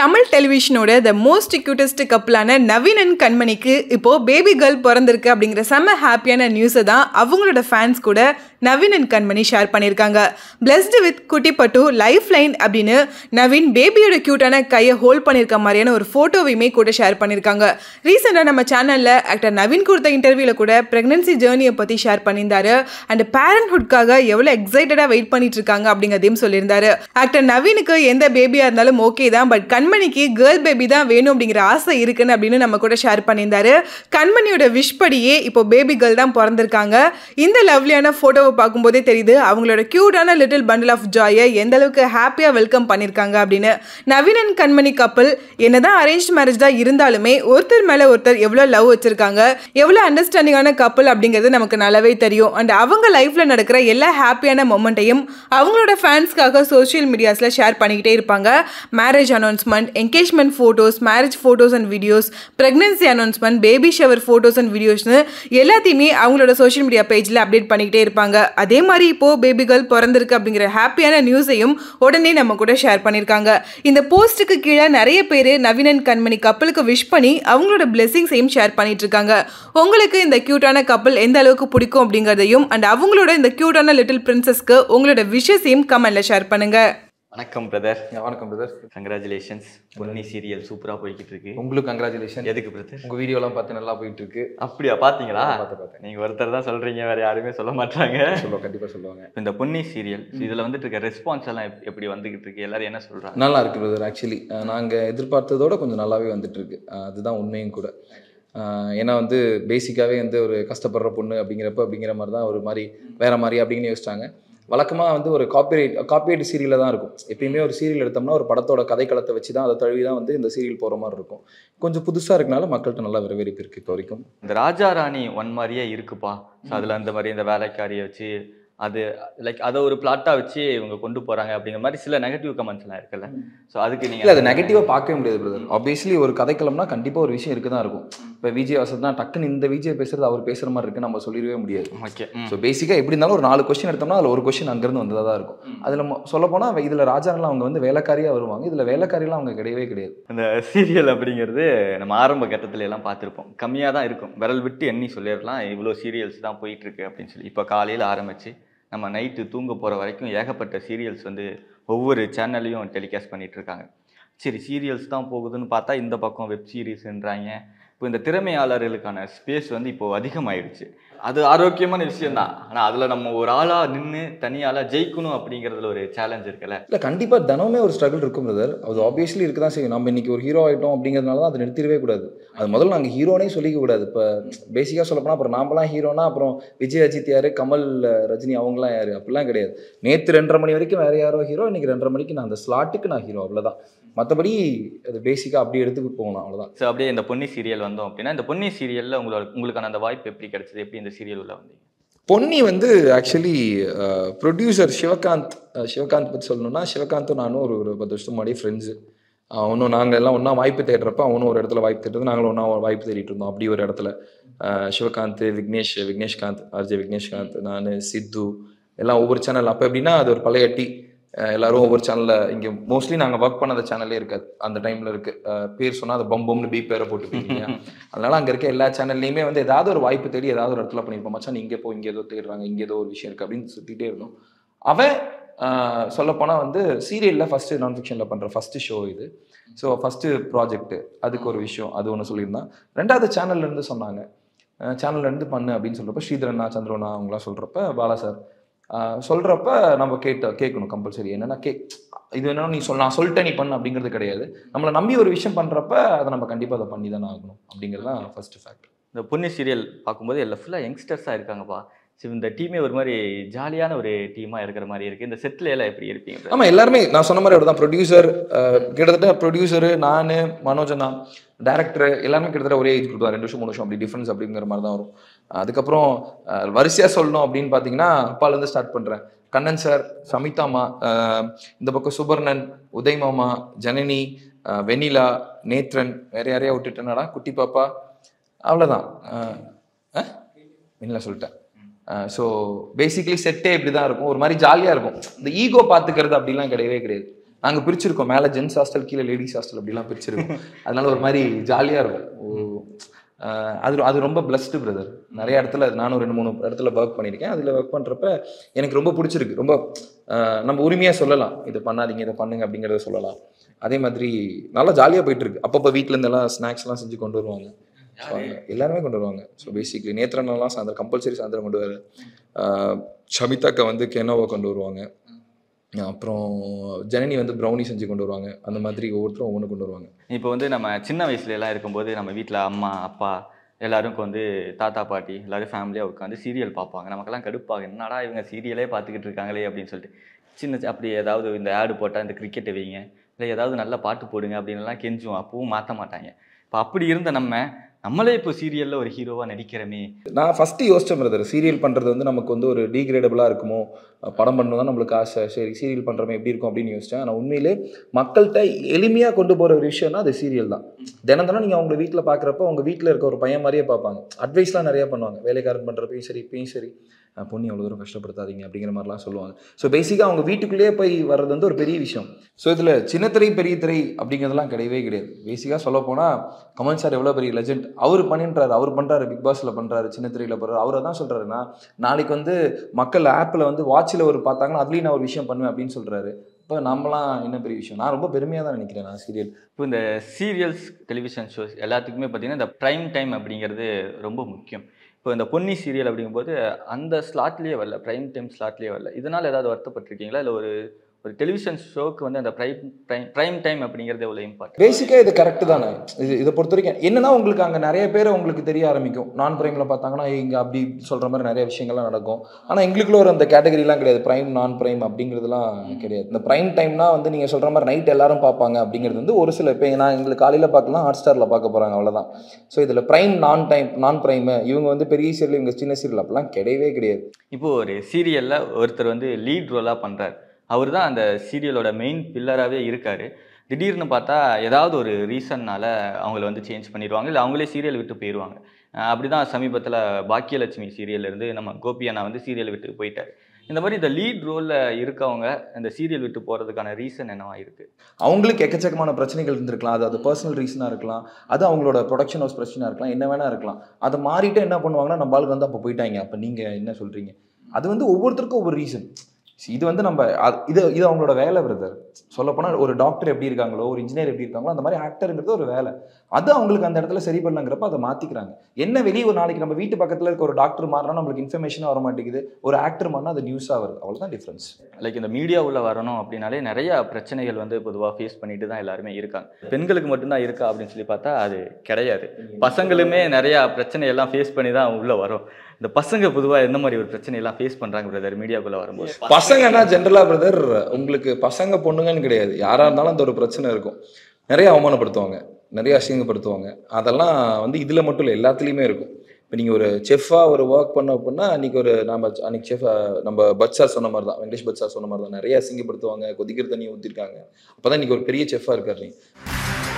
தமிழ் டெலிவிஷனோட the most cutest கப்பலான Naveen and கண்மணிக்கு இப்போ பேபி கேர்ள் பிறந்திருக்கு அப்படிங்கிற செம்ம ஹாப்பியான நியூஸை தான் அவங்களோட ஃபேன்ஸ் கூட நவீன் அண்ட் கண்மணி ஷேர் பண்ணியிருக்காங்க பிளஸ்டு வித் குட்டி பட்டு லைஃப் லைன் அப்படின்னு நவீன் பேபியோட க்யூட்டான கையை ஹோல்ட் பண்ணியிருக்க மாதிரியான ஒரு ஃபோட்டோவையுமே கூட ஷேர் பண்ணியிருக்காங்க ரீசெண்டாக நம்ம சேனலில் ஆக்டர் நவீன் கொடுத்த இன்டர்வியூவில் கூட ப்ரெக்னன்சி ஜேர்னியை பற்றி ஷேர் பண்ணியிருந்தாரு அண்ட் பேரண்ட்ஹுட்காக எவ்வளோ எக்ஸைட்டடாக வெயிட் பண்ணிட்டு இருக்காங்க அப்படிங்கிறதையும் சொல்லியிருந்தாரு ஆக்டர் நவீனுக்கு எந்த பேபியாக இருந்தாலும் ஓகே தான் பட் கண்மணிக்கு கேர்ள் பேபி தான் வேணும் அப்படிங்கிற ஆசை இருக்குன்னு அப்படின்னு நம்ம கூட ஷேர் பண்ணியிருந்தாரு கண்மணியோட விஷ் படியே இப்போ பேபி கேர்ள் தான் பிறந்திருக்காங்க இந்த லவ்லியான ஃபோட்டோவை பார்க்கும்போதே தெரியுது அவங்களோட க்யூட்டான லிட்டில் பண்டில் ஆஃப் ஜாயை எந்த அளவுக்கு ஹாப்பியாக வெல்கம் பண்ணியிருக்காங்க அப்படின்னு நவீன் அண்ட் கண்மணி கப்பல் என்னதான் அரேஞ்ச் மேரேஜ் தான் இருந்தாலுமே ஒருத்தர் மேலே ஒருத்தர் எவ்வளோ லவ் வச்சிருக்காங்க எவ்வளோ அண்டர்ஸ்டாண்டிங்கான கப்பல் அப்படிங்கிறது நமக்கு நல்லாவே தெரியும் அண்ட் அவங்க லைஃப்பில் நடக்கிற எல்லா ஹாப்பியான மொமெண்ட்டையும் அவங்களோட ஃபேன்ஸ்க்காக சோஷியல் மீடியாஸில் ஷேர் பண்ணிக்கிட்டே இருப்பாங்க marriage announcement engagement photos marriage photos and videos pregnancy announcement baby shower photos and வீடியோஸ்னு எல்லாத்தையுமே அவங்களோட சோஷியல் மீடியா பேஜில் அப்டேட் பண்ணிக்கிட்டே இருப்பாங்க அதே மாதிரி இப்போது பேபி கேர்ள் பிறந்திருக்கு அப்படிங்கிற ஹாப்பியான நியூஸையும் உடனே நம்ம கூட ஷேர் பண்ணியிருக்காங்க இந்த போஸ்ட்டுக்கு கீழே நிறைய பேர் நவீனன் கண்மணி கப்பலுக்கு விஷ் பண்ணி அவங்களோட பிளெஸிங்ஸையும் ஷேர் பண்ணிட்டு இருக்காங்க உங்களுக்கு இந்த க்யூட்டான கப்பல் எந்த அளவுக்கு பிடிக்கும் அப்படிங்கிறதையும் அண்ட் அவங்களோட இந்த க்யூட்டான லிட்டில் பிரின்சஸ்க்கு உங்களோட விஷஸையும் கமெண்ட்ல ஷேர் பண்ணுங்க வணக்கம் பிரதர் வணக்கம் பிரதர் கங்க்ராச்சுலேஷன்ஸ் பொன்னி சீரியல் சூப்பரா போய்கிட்டு இருக்கு உங்களுக்கு கங்க்ராச்சுலேஷன் எதுக்கு பிரதர் உங்க வீடியோலாம் பார்த்து நல்லா போயிட்டு இருக்கு அப்படியா பாத்தீங்களா பார்த்து பார்த்தேன் நீங்க ஒருத்தர் தான் சொல்றீங்க வேற யாருமே சொல்ல மாட்டாங்க சொல்லுவோம் கண்டிப்பா சொல்லுவாங்க இந்த பொன்னி சீரியல் இதுல வந்துட்டு இருக்க ரெஸ்பான்ஸ் எல்லாம் எப்- எப்படி வந்துகிட்டு இருக்கு எல்லாரும் என்ன சொல்றாங்க நல்லா இருக்கு பிரதர் ஆக்சுவலி நாங்க எதிர்பார்த்ததோட கொஞ்சம் நல்லாவே வந்துட்டு இருக்கு அஹ் அதுதான் உண்மையும் கூட அஹ் ஏன்னா வந்து பேசிக்காவே வந்து ஒரு கஷ்டப்படுற பொண்ணு அப்படிங்கிறப்ப அப்படிங்கிற மாதிரி தான் ஒரு மாதிரி வேற மாதிரி அப்படின்னு யோசிச்சாங்க வழக்கமாக வந்து ஒரு காப்பிரைட் காப்பிரைட் சீரியலில் தான் இருக்கும் எப்பயுமே ஒரு சீரியல் எடுத்தோம்னா ஒரு படத்தோட கதைக்களத்தை வச்சு தான் அதை தழுவி தான் வந்து இந்த சீரியல் போகிற மாதிரி இருக்கும் கொஞ்சம் புதுசாக இருக்கனால மக்கள்கிட்ட நல்லா வரவேற்பு இருக்குது இப்போ வரைக்கும் இந்த ராஜா ராணி ஒன் மாதிரியே இருக்குப்பா ஸோ அதுல அந்த மாதிரி இந்த வேலைக்காரியை வச்சு அது லைக் அதை ஒரு பிளாட்டா வச்சு இவங்க கொண்டு போறாங்க அப்படிங்கிற மாதிரி சில நெகட்டிவ் கமெண்ட்ஸ் எல்லாம் இருக்குல்ல ஸோ அதுக்கு நீங்க இல்லை அது நெகட்டிவாக பார்க்கவே முடியாது பிரதர் ஆப்வியஸ்லி ஒரு கதைக்களம்னா கண்டிப்பாக ஒரு விஷயம் இருக்க தான் இருக்கும் இப்போ விஜய் வசத்னா டக்குன்னு இந்த விஜய் பேசுறது அவர் பேசுகிற மாதிரி இருக்கு நம்ம சொல்லிடவே முடியாது ஓகே ஸோ பேசிக்காக எப்படி இருந்தாலும் ஒரு நாலு கொஸ்டின் எடுத்தோம்னா அதில் ஒரு கொஸ்டின் அங்கேருந்து வந்ததாக தான் இருக்கும் அதில் சொல்ல போனால் இதில் ராஜாலாம் அவங்க வந்து வேலைக்காரியாக வருவாங்க இதில் வேலைக்காரியெல்லாம் அவங்க கிடையவே கிடையாது இந்த சீரியல் அப்படிங்கிறது நம்ம ஆரம்ப கட்டத்துல எல்லாம் பார்த்துருப்போம் கம்மியாக தான் இருக்கும் விரல் விட்டு எண்ணி சொல்லிடலாம் இவ்வளோ சீரியல்ஸ் தான் போயிட்டு இருக்கு அப்படின்னு சொல்லி இப்போ காலையில் ஆரம்பிச்சு நம்ம நைட்டு தூங்க போகிற வரைக்கும் ஏகப்பட்ட சீரியல்ஸ் வந்து ஒவ்வொரு சேனல்லையும் டெலிகாஸ்ட் பண்ணிட்டு இருக்காங்க சரி சீரியல்ஸ் தான் போகுதுன்னு பார்த்தா இந்த பக்கம் வெப் சீரிஸ்ன்றாங்க இப்போ இந்த திறமையாளர்களுக்கான ஸ்பேஸ் வந்து இப்போ அதிகமாயிடுச்சு அது ஆரோக்கியமான விஷயம் தான் ஆனால் அதில் நம்ம ஒரு ஆளாக நின்று தனியாளாக ஜெயிக்கணும் அப்படிங்கிறதுல ஒரு சேலஞ்ச் இருக்குல்ல இல்லை கண்டிப்பாக தினமுமே ஒரு ஸ்ட்ரகிள் இருக்கும் பிரதர் அது ஆப்வியஸ்லி இருக்க தான் செய்யும் நம்ம இன்னைக்கு ஒரு ஹீரோ ஆகிட்டோம் அப்படிங்கிறதுனால தான் அதை நிறுத்திடவே கூடாது அது முதல்ல நாங்கள் ஹீரோனே சொல்லிக்க கூடாது இப்போ பேசிக்காக சொல்லப்போனால் அப்புறம் நாமெல்லாம் ஹீரோனா அப்புறம் விஜய் அஜித் யார் கமல் ரஜினி அவங்களாம் யார் அப்படிலாம் கிடையாது நேற்று ரெண்டரை மணி வரைக்கும் வேறு யாரோ ஹீரோ இன்னைக்கு ரெண்டரை மணிக்கு நான் அந்த ஸ்லாட்டுக்கு நான் ஹீரோ அவ்வளோதான் மற்றபடி அது பேசிக்காக அப்படி எடுத்துக்கு போகணும் அவ்வளோதான் ஸோ அப்படியே இந்த பொன்னி சீரியல் வந்தோம் அப்படின்னா இந்த பொன்னி சீரியல்ல உங்களோட உங்களுக்கான அந்த வாய்ப்பு எப்படி கிடைச்சது எப்படி இந்த சீரியல் உள்ள வந்தீங்க பொன்னி வந்து ஆக்சுவலி ப்ரொடியூசர் சிவகாந்த் அஹ், சிவகாந்த் பற்றி சொல்லணும்னா சிவகாந்தும் நானும் ஒரு ஒரு பத்து வருஷம் முன்னாடி ஃப்ரெண்ட்ஸு அவனும் நாங்கள் எல்லாம் ஒன்றா வாய்ப்பு தேடுறப்ப அவனும் ஒரு இடத்துல வாய்ப்பு தேடுறது நாங்களும் ஒன்றா வாய்ப்பு தேடிட்டு இருந்தோம் அப்படி ஒரு இடத்துல அஹ், சிவகாந்த் விக்னேஷ் விக்னேஷ்காந்த் ஆர்ஜே விக்னேஷ்காந்த் நான் சித்து எல்லாம் ஒவ்வொரு சேனல் அப்போ எப்படின்னா அது ஒரு பழைய டி அஹ், எல்லாரும் ஒவ்வொரு சேனலில் இங்கே மோஸ்ட்லி நாங்கள் ஒர்க் பண்ணாத சேனலே இருக்காது அந்த டைமில் இருக்கு அஹ், பேர் சொன்னால் அது பம்பம்னு பீப் பேரை போட்டுப்பீங்க அதனால அங்கே இருக்க எல்லா சேனல்லையுமே வந்து ஏதாவது ஒரு வாய்ப்பு தேடி ஏதாவது ஒரு இடத்துல பண்ணியிருப்போம் மச்சான் நீ இங்கே போ இங்கே ஏதோ தேடுறாங்க இங்கே ஏதோ ஒரு விஷயம் இருக்குது அப்படின்னு சுற்றிட்டே இருந்தோம் அவன் சொல்லப்போனால் வந்து சீரியலில் ஃபஸ்ட்டு நான் ஃபிக்ஷனில் பண்ணுற ஃபஸ்ட்டு ஷோ இது ஸோ ஃபஸ்ட்டு ப்ராஜெக்ட்டு அதுக்கு ஒரு விஷயம் அது ஒன்று சொல்லியிருந்தான் ரெண்டாவது channel ல இருந்து சொன்னாங்க அஹ் channel ல இருந்து பண்ணு அப்படின்னு சொல்கிறப்ப ஸ்ரீதரண்ணா சந்திரண்ணா அவங்களாம் சொல்கிறப்ப பாலா சார் சொல்கிறப்ப நம்ம கேட்ட கேட்கணும் கம்பல்சரி என்னென்னா கே இது என்ன நீ சொல் நான் சொல்லிட்டேன் நீ பண்ணு அப்படிங்கிறது கிடையாது நம்மளை நம்பி ஒரு விஷயம் பண்ணுறப்ப அதை நம்ம கண்டிப்பாக அதை பண்ணி தானே ஆகணும் அப்படிங்கிறது தான் ஃபஸ்ட்டு ஃபேக்ட் இந்த பொன்னி சீரியல் பார்க்கும்போது எல்லாம் ஃபுல்லாக யங்ஸ்டர்ஸாக இருக்காங்கப்பா ஸோ இந்த டீமே ஒரு மாதிரி ஜாலியான ஒரு டீமாக இருக்கிற மாதிரி இருக்கு இந்த செட்டில் எல்லாம் எப்படி இருப்பீங்க ஆமாம் எல்லாருமே நான் சொன்ன மாதிரி தான் ப்ரொடியூசர் கிட்டத்தட்ட ப்ரொடியூசரு நான் மனோஜனா டேரக்டர் எல்லாமே கிட்டத்தட்ட ஒரே ஏஜ் குரூப் தான் ரெண்டு வருஷம் மூணு வருஷம் அப்படி டிஃப்ரென்ஸ் அப்படிங்கிற மாதிரி தான் வரும் அதுக்கப்புறம் வரிசையாக சொல்லணும் அப்படின்னு பார்த்தீங்கன்னா அப்பாலேருந்து ஸ்டார்ட் பண்ணுறேன் கண்ணன் சார் சமிதாமா அஹ், இந்த பக்கம் சுபர்ணன் உதய் மாமா ஜனனி அஹ், வெண்ணிலா நேத்ரன் வேற யாரையா விட்டுட்டேனாடா குட்டி பாப்பா அவ்வளோதான் வெண்ணிலா சொல்லிட்டேன் ஸோ பேசிக்கலி செட்டே இப்படி தான் இருக்கும் ஒரு மாதிரி ஜாலியாக இருக்கும் இந்த ஈகோ பார்த்துக்கிறது அப்படிலாம் கிடையவே கிடையாது நாங்கள் பிரிச்சிருக்கோம் மேலே ஜென்ஸ் ஹாஸ்டல் கீழே லேடிஸ் ஹாஸ்டல் அப்படிலாம் பிரிச்சிருக்கோம் அதனால ஒரு மாதிரி ஜாலியாக இருக்கும் ஓ, ஆஹ் அது அது ரொம்ப பிளஸ்டு பிரதர் நிறைய இடத்துல நானும் ரெண்டு மூணு இடத்துல ஒர்க் பண்ணியிருக்கேன் அதில் ஒர்க் பண்ணுறப்ப எனக்கு ரொம்ப பிடிச்சிருக்கு ரொம்ப ஆஹ் நம்ம உரிமையாக சொல்லலாம் இதை பண்ணாதீங்க இதை பண்ணுங்க அப்படிங்கிறத சொல்லலாம் அதே மாதிரி நல்லா ஜாலியாக போயிட்டு இருக்கு அப்பப்போ வீட்டில் இருந்தெல்லாம் ஸ்நாக்ஸ்லாம் செஞ்சு கொண்டு வருவாங்க So, எல்லாருமே கொண்டு வருவாங்க ஸோ பேசிக்லி நேத்திரனெல்லாம் சாயந்தரம் கம்பல்சரி சாயந்தரம் கொண்டு வர ஷமிதாக்கா வந்து கெனோவா கொண்டு வருவாங்க அப்புறம் ஜனனி வந்து ப்ரௌனி செஞ்சு கொண்டு வருவாங்க அந்த மாதிரி ஒவ்வொருத்தரும் ஒவ்வொன்று கொண்டு வருவாங்க இப்போ வந்து நம்ம சின்ன வயசுல எல்லாம் இருக்கும்போது நம்ம வீட்டில் அம்மா அப்பா எல்லாருக்கும் வந்து தாத்தா பாட்டி எல்லாரும் ஃபேமிலியாக உட்காந்து சீரியல் பார்ப்பாங்க நமக்கெல்லாம் கடுப்பாக என்னடா இவங்க சீரியலே பார்த்துக்கிட்டு இருக்காங்களே அப்படின்னு சொல்லிட்டு சின்ன சி- அப்படி ஏதாவது இந்த ஆடு போட்டால் இந்த கிரிக்கெட்டை வைங்க இல்லை ஏதாவது நல்ல பாட்டு போடுங்க அப்படின்னு எல்லாம் கெஞ்சுவோம் அப்பவும் மாற்ற மாட்டாங்க இப்போ அப்படி இருந்த நம்ம நம்மளே இப்போ சீரியலில் ஒரு ஹீரோவாக நடிக்கிறோமே நான் ஃபஸ்ட்டு யோசிச்சேன் பிரதர் சீரியல் பண்ணுறது வந்து நமக்கு வந்து ஒரு டீக்ரேடபுளாக இருக்குமோ அஹ் படம் பண்ணணும் தான் நம்மளுக்கு ஆசை சரி சீரியல் பண்ணுறமே எப்படி இருக்கும் அப்படின்னு யோசிச்சேன் ஆனால் உண்மையிலே மக்கள்கிட்ட எளிமையாக கொண்டு போகிற ஒரு விஷயம்னா அது சீரியல் தான் தினம் தினம் நீங்கள் அவங்க வீட்டில் பார்க்குறப்ப உங்கள் வீட்டில் இருக்க ஒரு பையன் மாதிரியே பார்ப்பாங்க அட்வைஸ்லாம் நிறையா பண்ணுவாங்க வேலைக்காரன் பண்ணுறப்பையும் சரி இப்பயும் சரி அஹ் பொண்ணு அவ்வளோ தூரம் கஷ்டப்படுத்தாதீங்க அப்படிங்கிற மாதிரிலாம் சொல்லுவாங்க ஸோ பேசிக்காக அவங்க வீட்டுக்குள்ளேயே போய் வர்றது வந்து ஒரு பெரிய விஷயம் ஸோ இதில் சின்ன திரை பெரிய திரை அப்படிங்கிறதெல்லாம் கிடையவே கிடையாது பேசிக்காக சொல்ல போனால் கமல் சார் எவ்வளோ பெரிய லெஜெண்ட் அவர் பண்ணின்றாரு அவர் பண்ணுறாரு பிக் பாஸில் பண்ணுறாரு சின்ன திரையில் பண்ணுறாரு அவரை தான் சொல்கிறாருன்னா நாளைக்கு வந்து மக்கள் ஆப்பில் வந்து வாட்சில் ஒரு பார்த்தாங்கன்னா அதுலேயும் நான் ஒரு விஷயம் பண்ணுவேன் அப்படின்னு சொல்கிறாரு இப்போ நம்மலாம் என்ன பெரிய விஷயம் நான் ரொம்ப பெருமையாக தான் நினைக்கிறேன் நான் சீரியல் இப்போ இந்த சீரியல்ஸ் டெலிவிஷன் ஷோஸ் எல்லாத்துக்குமே பார்த்தீங்கன்னா இந்த ப்ரைம் டைம் அப்படிங்கிறது ரொம்ப முக்கியம் இப்போ இந்த பொன்னி சீரியல் அப்படிங்கும்போது அந்த ஸ்லாட்லேயே வரல ப்ரைம் டைம் ஸ்லாட்லேயே வரல இதனால் ஏதாவது வருத்தப்பட்டிருக்கீங்களா இல்லை ஒரு ஒரு டெலிவிஷன் ஷோக்கு வந்து அந்த ப்ரைம் ப்ரைம் ப்ரைம் டைம் அப்படிங்கிறது எவ்வளோ இம்பார்ட்டன்ட் பேசிக்காக இது கரெக்டு தானே இது இதை பொறுத்த வரைக்கும் என்னன்னா உங்களுக்கு அங்கே நிறைய பேர் உங்களுக்கு தெரிய ஆரம்பிக்கும் நான் பிரைமில் பார்த்தாங்கன்னா இங்கே அப்படி சொல்கிற மாதிரி நிறைய விஷயங்கள்லாம் நடக்கும் ஆனால் எங்களுக்குள்ள ஒரு அந்த கேட்டகரிலாம் கிடையாது ப்ரைம் நான் ப்ரைம் அப்படிங்கிறதுலாம் கிடையாது இந்த ப்ரைம் டைம்னா வந்து நீங்கள் சொல்கிற மாதிரி நைட் எல்லாரும் பார்ப்பாங்க அப்படிங்கிறது வந்து ஒரு சில இப்போ நான் எங்களுக்கு காலையில் பார்க்கலாம் ஹாட் ஸ்டாரில் பார்க்க போகிறாங்க அவ்வளோதான் ஸோ இதில் ப்ரைம் நான் டைம் நான் ப்ரைமு இவங்க வந்து பெரிய சீரியல் இவங்க சின்ன சீரியல் அப்படிலாம் கிடையவே கிடையாது இப்போ ஒரு சீரியலில் ஒருத்தர் வந்து லீட் ரோலாக பண்ணுறாரு அவர் தான் அந்த சீரியலோட மெயின் பில்லராகவே இருக்கார் திடீர்னு பார்த்தா ஏதாவது ஒரு ரீசன்னால அவங்கள வந்து சேஞ்ச் பண்ணிடுவாங்க இல்லை அவங்களே சீரியல் விட்டு போயிடுவாங்க அப்படி தான் சமீபத்தில் பாக்கியலட்சுமி serial ல இருந்து நம்ம கோபி அண்ணா வந்து சீரியல் விட்டு போயிட்டார் இந்த மாதிரி இந்த லீட் ரோலில் இருக்கவங்க இந்த சீரியல் விட்டு போகிறதுக்கான ரீசன் என்னவா இருக்குது அவங்களுக்கு எக்கச்சக்கமான பிரச்சனைகள் இருந்திருக்கலாம் அது அது பர்சனல் ரீசனாக இருக்கலாம் அது அவங்களோட ப்ரொடக்ஷன் ஹவுஸ் பிரச்சனையாக இருக்கலாம் என்ன வேணா இருக்கலாம் அதை மாறிட்டு என்ன பண்ணுவாங்கன்னா நம்ம ஆளுக்கு வந்து அப்போ போயிட்டாங்க அப்போ நீங்கள் என்ன சொல்கிறீங்க அது வந்து ஒவ்வொருத்தருக்கும் ஒவ்வொரு ரீசன் இது வந்து நம்ம அது- இது இது அவங்களோட வேலை பிரதர் சொல்லப்போனால் ஒரு டாக்டர் எப்படி இருக்காங்களோ ஒரு இன்ஜினியர் எப்படி இருக்காங்களோ அந்த மாதிரி ஆக்டருங்கிறது ஒரு வேலை அது அவங்களுக்கு அந்த இடத்துல சரி பண்ணலங்கிறப்ப அதை மாற்றிக்கிறாங்க என்ன வெளியே ஒரு நாளைக்கு நம்ம வீட்டு பக்கத்தில் இருக்க ஒரு டாக்டர் மாறினா நம்மளுக்கு இன்ஃபர்மேஷனாக வர மாட்டேங்குது ஒரு ஆக்டர் மாறினா அது நியூஸாக வருது அவ்வளோதான் டிஃப்ரென்ஸ் லைக் இந்த மீடியா உள்ள வரணும் அப்படின்னாலே நிறைய பிரச்சனைகள் வந்து பொதுவாக ஃபேஸ் பண்ணிட்டு தான் எல்லாருமே இருக்காங்க பெண்களுக்கு மட்டும்தான் இருக்கா அப்படின்னு சொல்லி பார்த்தா அது கிடையாது பசங்களுமே நிறைய பிரச்சனையெல்லாம் ஃபேஸ் பண்ணி தான் உள்ள வரும் இந்த பசங்க பொதுவாக எந்த மாதிரி ஒரு பிரச்சனையெல்லாம் ஃபேஸ் பண்றாங்க பிரதர் மீடியாக்குள்ள வரும்போது பசங்கன்னா ஜென்ரலா பிரதர் உங்களுக்கு பசங்க பொண்ணுங்கன்னு கிடையாது யாரா இருந்தாலும் அந்த ஒரு பிரச்சனை இருக்கும் நிறைய அவமானப்படுத்துவாங்க நிறைய அசிங்கப்படுத்துவாங்க அதெல்லாம் வந்து இதுல மட்டும் இல்லை எல்லாத்துலேயுமே இருக்கும் இப்போ நீங்கள் ஒரு செஃப்பாக ஒரு ஒர்க் பண்ண அப்படின்னா அன்றைக்கி ஒரு நம்ம அன்றைக்கி செஃப் நம்ம பட்சார் சொன்ன மாதிரி தான் வெங்கடேஷ் பட்சார் சொன்ன மாதிரி தான் நிறைய அசிங்கப்படுத்துவாங்க கொதிக்கிற தண்ணி ஊற்றிருக்காங்க அப்போ தான் இன்றைக்கி ஒரு பெரிய செஃப்பாக இருக்காரு நீ